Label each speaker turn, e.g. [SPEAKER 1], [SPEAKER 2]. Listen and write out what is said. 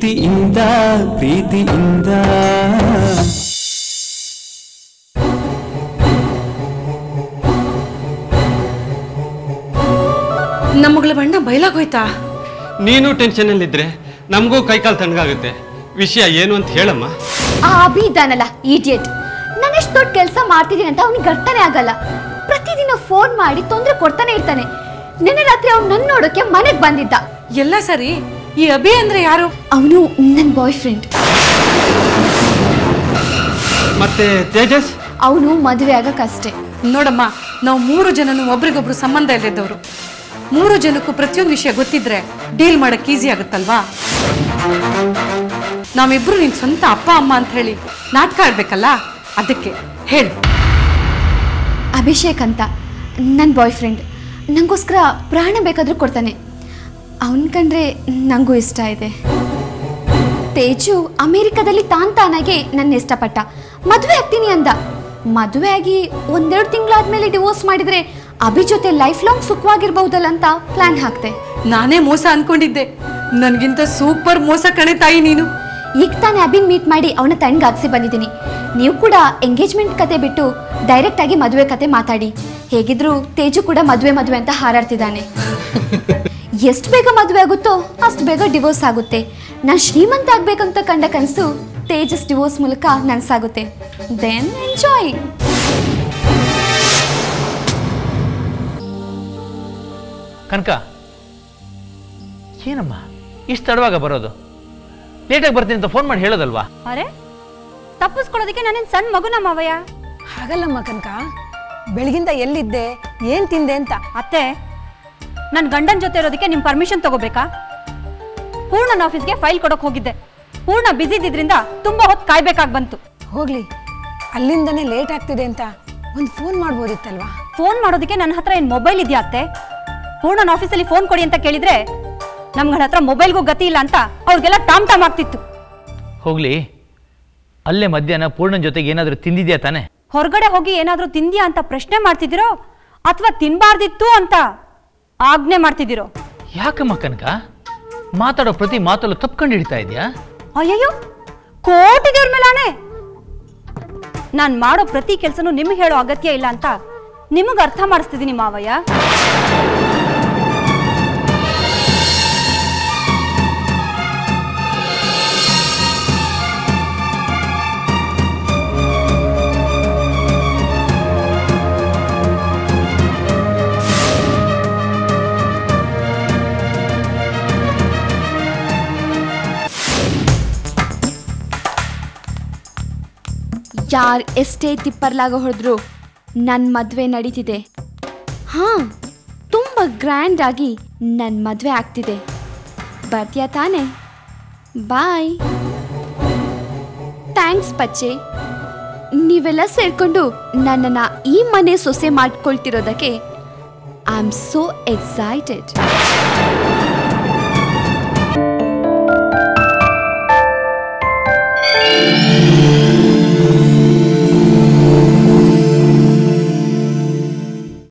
[SPEAKER 1] ಪ್ರೀತಿಯಿಂದ ಪ್ರೀತಿಯಿಂದ
[SPEAKER 2] ನಮ್ಮಗಳ ಬಣ್ಣ ಬಯಲಾಗೋಯ್ತಾ
[SPEAKER 3] ನೀನು ಟೆನ್ಷನಲ್ಲಿದ್ದರೆ ನಮಗೂ ಕೈಕಾಲು ತಣ್ಣಗಾಗುತ್ತೆ ವಿಷಯ ಏನು ಅಂತ ಹೇಳಮ್ಮ
[SPEAKER 4] ಆ ಅಭಿ ಇದ್ದಾನಲ್ಲ ಈಡಿಯಟ್ ನಾನು ಎಷ್ಟು ದೊಡ್ಡ ಕೆಲಸ ಮಾಡ್ತಿದ್ದೀನಿ ಅಂತ ಅವನಿಗೆ ಅರ್ಥನೇ ಆಗಲ್ಲ ಪ್ರತಿದಿನ ಫೋನ್ ಮಾಡಿ ತೊಂದರೆ ಕೊಡ್ತಾನೆ ಇರ್ತಾನೆ ನಿನ್ನೆ ರಾತ್ರಿ ಅವ್ನು ನನ್ನ ನೋಡೋಕೆ ಮನೆಗೆ ಬಂದಿದ್ದ
[SPEAKER 2] ಎಲ್ಲ ಸರಿ ಈ ಅಭಿ ಅಂದ್ರೆ ಯಾರು
[SPEAKER 4] ಅವನು ನನ್ನ ಬಾಯ್ ಫ್ರೆಂಡ್
[SPEAKER 3] ಮತ್ತೆ ತೇಜಸ್
[SPEAKER 4] ಅವನು ಮದುವೆ ಆಗಕ್ಕಷ್ಟೇ
[SPEAKER 2] ನೋಡಮ್ಮ ನಾವು ಮೂರು ಜನನು ಒಬ್ರಿಗೊಬ್ರು ಸಂಬಂಧ ಇಲ್ಲದವರು ಮೂರು ಜನಕ್ಕೂ ಪ್ರತಿಯೊಂದು ವಿಷಯ ಗೊತ್ತಿದ್ರೆ ಡೀಲ್ ಮಾಡಕ್ ಈಸಿ ಆಗುತ್ತಲ್ವಾ ನಾವಿಬ್ರು ನಿನ್ ಸ್ವಂತ ಅಪ್ಪ ಅಮ್ಮ ಅಂತ ಹೇಳಿ ನಾಟಕ ಆಡ್ಬೇಕಲ್ಲ ಅದಕ್ಕೆ ಹೇಳು
[SPEAKER 4] ಅಭಿಷೇಕ್ ಅಂತ ನನ್ನ ಬಾಯ್ ಫ್ರೆಂಡ್ ನನಗೋಸ್ಕರ ಪ್ರಾಣ ಬೇಕಾದರೂ ಕೊಡ್ತಾನೆ ಅವನ್ ಕಂಡ್ರೆ ನನಗೂ ಇಷ್ಟ ಇದೆ ತೇಜು ಅಮೇರಿಕಾದಲ್ಲಿ ತಾನ್ ತಾನಾಗೆ ನನ್ನ ಇಷ್ಟಪಟ್ಟ ಮದುವೆ ಆಗ್ತೀನಿ ಅಂದ ಮದುವೆ ಆಗಿ ಒಂದೆರಡು ತಿಂಗಳಾದ್ಮೇಲೆ ಡಿವೋರ್ಸ್ ಮಾಡಿದ್ರೆ ಅಭಿ ಜೊತೆ ಲೈಫ್ ಲಾಂಗ್ ಸುಖವಾಗಿರ್ಬಹುದಲ್ಲ ಅಂತ ಪ್ಲಾನ್ ಹಾಕ್ತೆ
[SPEAKER 2] ನಾನೇ ಮೋಸ ಅನ್ಕೊಂಡಿದ್ದೆ ನನ್ಗಿಂತ ಸೂಪರ್ ಮೋಸ ಕಣೆ ತಾಯಿ ನೀನು
[SPEAKER 4] ಈಗ ತಾನೇ ಅಭಿನ್ ಮೀಟ್ ಮಾಡಿ ಅವನ ತಣ್ಣಗಾಗ್ಸಿ ಬಂದಿದ್ದೀನಿ ನೀವು ಕೂಡ ಎಂಗೇಜ್ಮೆಂಟ್ ಕತೆ ಬಿಟ್ಟು ಡೈರೆಕ್ಟ್ ಆಗಿ ಮದುವೆ ಕತೆ ಮಾತಾಡಿ ಹೇಗಿದ್ರು ತೇಜು ಕೂಡ ಮದುವೆ ಮದುವೆ ಅಂತ ಹಾರಾಡ್ತಿದ್ದಾನೆ ಎಷ್ಟು ಬೇಗ ಮದುವೆ ಆಗುತ್ತೋ ಅಷ್ಟು ಬೇಗ ಡಿವೋರ್ಸ್ ಆಗುತ್ತೆ ನಾನು ಶ್ರೀಮಂತ ಆಗ್ಬೇಕಂತ ಕಂಡ ಕನಸು ತೇಜಸ್ ಡಿವೋರ್ಸ್ ಮೂಲಕ ನನ್ಸಾಗುತ್ತೆ ದೆನ್ ಎಂಜಾಯ್
[SPEAKER 5] ಕನಕ ಏನಮ್ಮ ಇಷ್ಟು ತಡವಾಗ ಬರೋದು ಲೇಟಾಗಿ ಬರ್ತೀನಿ ಅಂತ ಫೋನ್ ಮಾಡಿ ಹೇಳೋದಲ್ವಾ
[SPEAKER 6] ಅರೆ ತಪ್ಪಿಸ್ಕೊಳ್ಳೋದಕ್ಕೆ ನಾನೇನು ಸಣ್ಣ ಮಗುನ ಮಾವಯ್ಯ
[SPEAKER 7] ಹಾಗಲ್ಲಮ್ಮ ಕನಕ ಬೆಳಗಿಂದ ಎಲ್ಲಿದ್ದೆ ಏನ್ ತಿಂದೆ ಅಂತ
[SPEAKER 6] ಅತ್ತೆ ನನ್ನ ಗಂಡನ ಜೊತೆ ಇರೋದಕ್ಕೆ ನಿಮ್ಮ ಪರ್ಮಿಷನ್ ತಗೋಬೇಕಾ ಪೂರ್ಣನ ಆಫೀಸ್ಗೆ ಫೈಲ್ ಕೊಡೋಕೆ ಹೋಗಿದ್ದೆ ಪೂರ್ಣ ಬ್ಯುಸಿ ಇದ್ದಿದ್ರಿಂದ ತುಂಬ ಹೊತ್ತು ಕಾಯ್ಬೇಕಾಗಿ ಬಂತು
[SPEAKER 7] ಹೋಗ್ಲಿ ಅಲ್ಲಿಂದನೇ ಲೇಟ್ ಆಗ್ತಿದೆ ಅಂತ ಒಂದು ಫೋನ್ ಮಾಡ್ಬೋದಿತ್ತಲ್ವಾ
[SPEAKER 6] ಫೋನ್ ಮಾಡೋದಕ್ಕೆ ನನ್ನ ಹತ್ರ ಏನು ಮೊಬೈಲ್ ಇದೆಯಾ ಅತ್ತೆ ಪೂರ್ಣನ ಆಫೀಸಲ್ಲಿ ಫೋನ್ ಕೊಡಿ ಅಂತ ಕೇಳಿದ್ರೆ ನಮ್ಗಳ ಹತ್ರ ಮೊಬೈಲ್ಗೂ ಗತಿ ಇಲ್ಲ ಅಂತ ಅವ್ರಿಗೆಲ್ಲ ಟಾಮ್ ಟಾಮ್ ಆಗ್ತಿತ್ತು
[SPEAKER 5] ಹೋಗ್ಲಿ ಅಲ್ಲೇ ಮಧ್ಯಾಹ್ನ ಪೂರ್ಣನ್ ಜೊತೆಗೆ ಏನಾದರೂ ತಿಂದಿದ್ಯಾ ತಾನೆ
[SPEAKER 6] ಹೊರಗಡೆ ಹೋಗಿ ಏನಾದರೂ ತಿಂದ್ಯಾ ಅಂತ ಪ್ರಶ್ನೆ ಮಾಡ್ತಿದ್ದೀರೋ ಅಥವಾ ತಿನ್ಬಾರ್ದಿತ್ತು ಅಂತ ಆಜ್ಞೆ ಮಾಡ್ತಿದ್ದೀರೋ
[SPEAKER 5] ಯಾಕಮ್ಮ ಕನಕ ಮಾತಾಡೋ ಪ್ರತಿ ಮಾತಲ್ಲೂ ತಪ್ಕೊಂಡು ಹಿಡಿತಾ ಇದೆಯಾ
[SPEAKER 6] ಅಯ್ಯಯ್ಯೋ ಕೋಟಿ ದೇವ್ರ ಮೇಲಾನೆ ನಾನು ಮಾಡೋ ಪ್ರತಿ ಕೆಲಸನೂ ನಿಮ್ಗೆ ಹೇಳೋ ಅಗತ್ಯ ಇಲ್ಲ ಅಂತ ನಿಮಗೆ ಅರ್ಥ ಮಾಡಿಸ್ತಿದ್ದೀನಿ ಮಾವಯ್ಯ
[SPEAKER 4] ಯಾರ್ ಎಷ್ಟೇ ತಿಪ್ಪರ್ಲಾಗ ಹೊಡೆದ್ರು ನನ್ನ ಮದುವೆ ನಡೀತಿದೆ ಹಾಂ ತುಂಬ ಗ್ರ್ಯಾಂಡ್ ಆಗಿ ನನ್ನ ಮದುವೆ ಆಗ್ತಿದೆ ಬರ್ತೀಯಾ ತಾನೆ ಬಾಯ್ ಥ್ಯಾಂಕ್ಸ್ ಪಚ್ಚೆ ನೀವೆಲ್ಲ ಸೇರ್ಕೊಂಡು ನನ್ನನ್ನು ಈ ಮನೆ ಸೊಸೆ ಮಾಡ್ಕೊಳ್ತಿರೋದಕ್ಕೆ ಐ ಆಮ್ ಸೋ ಎಕ್ಸೈಟೆಡ್